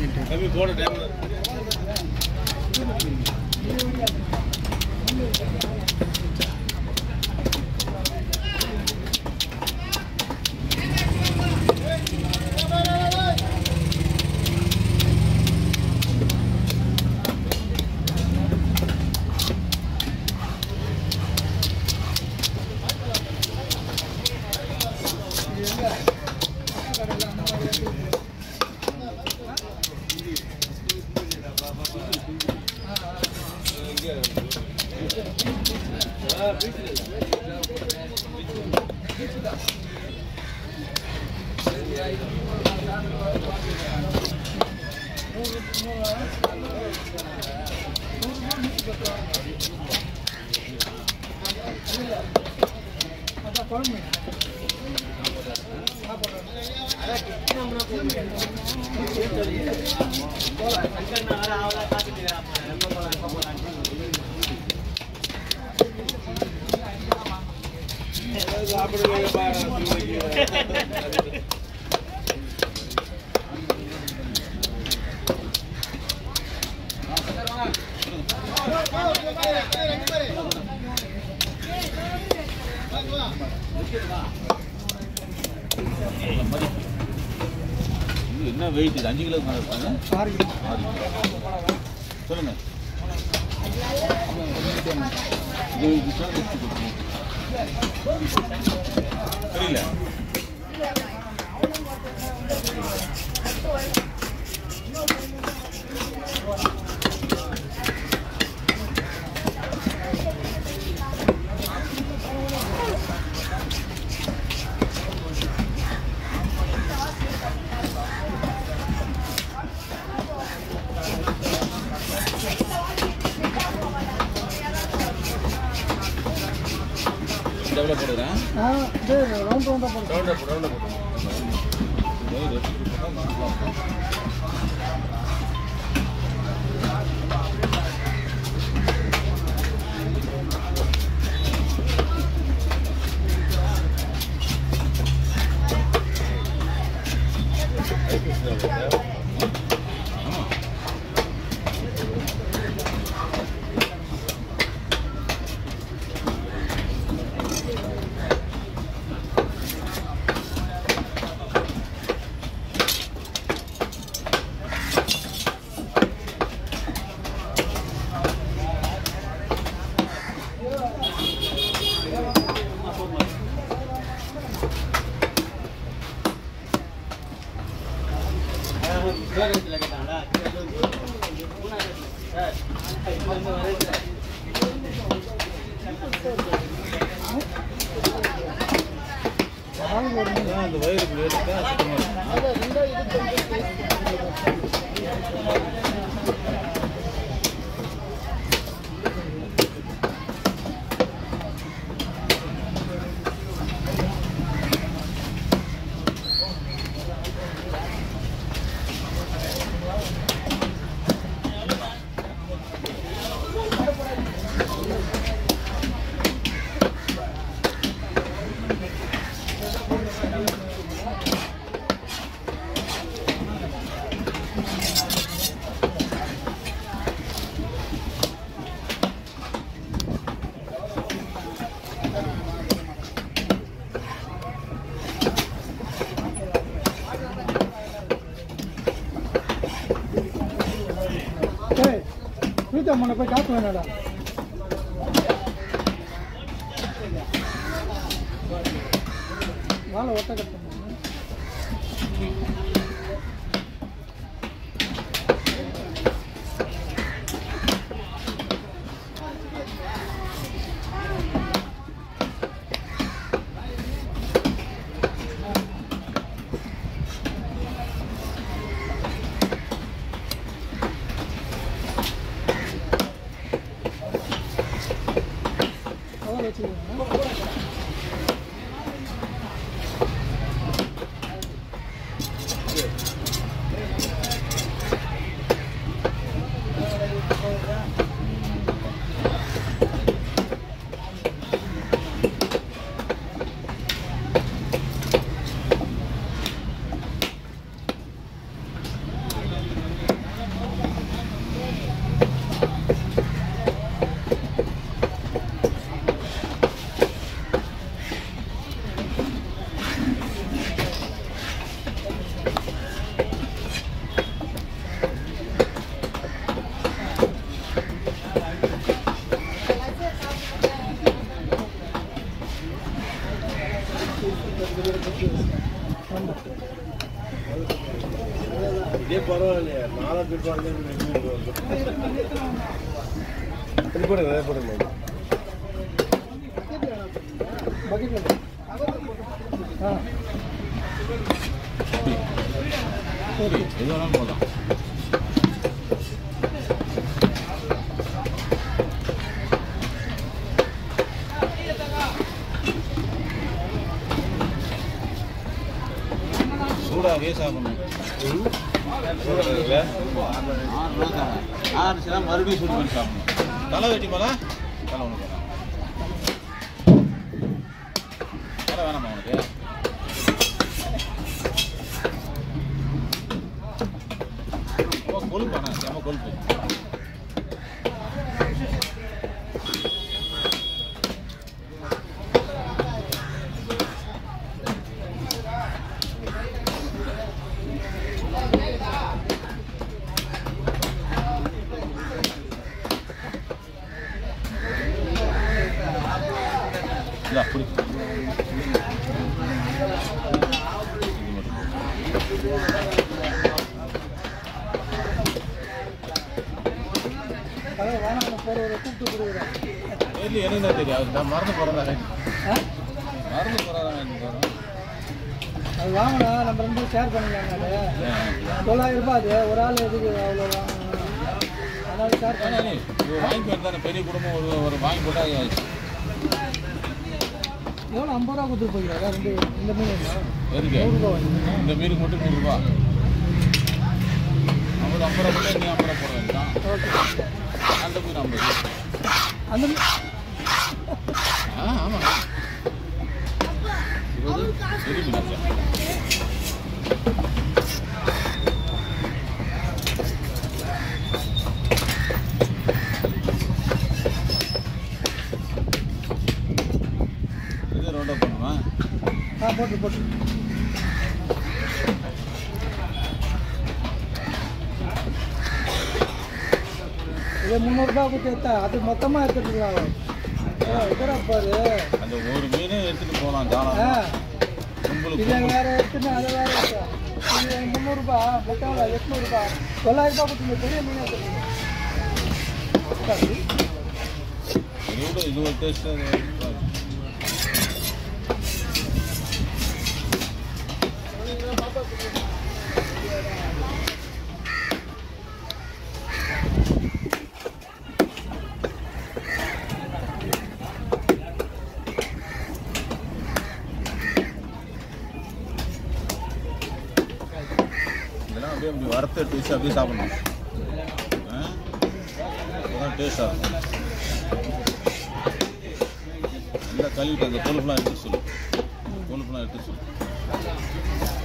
கம்மி போன டைம் இது என்ன வெயிட் இது அஞ்சு கிலோ மேலே இருப்பாங்க ஆறு கிலோ சொல்லுங்க இது இது சொல்லுங்க, இது கொடுங்க. புரியல டெவலப் பண்ணுறேன் ரவுண்ட் ரவுண்டா போடு ரவுண்டா போடு ரவுண்டா போடு அந்த வயிறு இப்படி எடுத்தா சுத்தமாக இருக்கும் பிரீத்தா மண்ணை போய் காத்து வேணாடா வாழை ஒட்ட கட்டணும் கவர் வச்சுக்கோங்க இதே பரவாயில்லையா நாலா பேர் பாருங்க இது போடுங்க இதை போடுங்க பக்கெட்டில் ஆ சரி எது வேணாலும் போடலாம் சூடாகவே சாப்பிடணும் சூடாகுதுல்ல? ஆறு நாள் தான். ஆறுச்சுன்னா மறுபடியும் சூடு பண்ணி சாப்பிடணும் தலை வெட்டி போல தலை ஒன்று போலாம் தலை வேணாமா உனக்கு ரொம்ப கொழுப்பாண்ணா செம கொழுப்பு இல்லை அப்படி இது மட்டும் அதான் வேணாம் போகிறவரை கூப்பிட்டு கொடுக்குறேன் இல்லை எனக்கு என்ன தெரியும் அது நான் மறந்து போகிறதா ஆ மறந்து போகிறதா போகிறோம் அது வாங்கினா நம்ம ரெண்டு ஷேர் பண்ணிக்கலாங்க அது தொள்ளாயிரம் ரூபாய் அது ஒரு ஆள் எதுக்கு அவ்வளோ வாங்கணும் அதனால ஷேர் பண்ணி வாங்கி தானே பெரிய குடும்பம் ஒரு ஒரு வாங்கி போட்டால் எவ்வளோ ஐம்பது ரூபா கொடுத்துட்டு போய்க்கிறா ரெண்டு இந்த மீன் என்ன? எதுக்கு நூறுரூபா வாங்கி இந்த மீனுக்கு மட்டும் நூறுரூவா ஐம்பது ஐம்பது ரூபா போட்டு நீ ஐம்பது ரூபா போட வேண்டாம் ஓகே அந்த மீன் ஐம்பது அந்த மீன் ஆ ஆமாம் இருபது பெரிய மீன் ஆச்சா இது ரோட்டா பண்ணுமா ஆ போட்டு போட்டு இது முந்நூறுரூபா கொடுத்து எடுத்தா அது மொத்தமாக எடுத்துக்கலாம் இதரா பாரு அந்த ஒரு மீனே எடுத்துட்டு போகலாம் ஆ தாராளமா உங்களுக்கு இதை வேற எடுத்துன்னு அதை வேற எடுத்தா இது முந்நூறுரூபா மொத்தம் எட்நூறுபா தொள்ளாயிரம் ரூபாய் கொடுத்து இந்த பெரிய மீன் எடுத்துக்கணும் இது விட இது ஒரு டேஸ்ட் இதெல்லாம் அப்படியே அப்படி வறுத்து எடுத்து வச்சு அப்படியே சாப்பிடணும் ஆ? அப்பதான் டேஸ்டாக இருக்கும் நல்லா கழுவிட்டு அந்த கொழுப்புலாம் எடுத்து சொல்லு கொழுப்புலாம் எடுத்து சொல்லு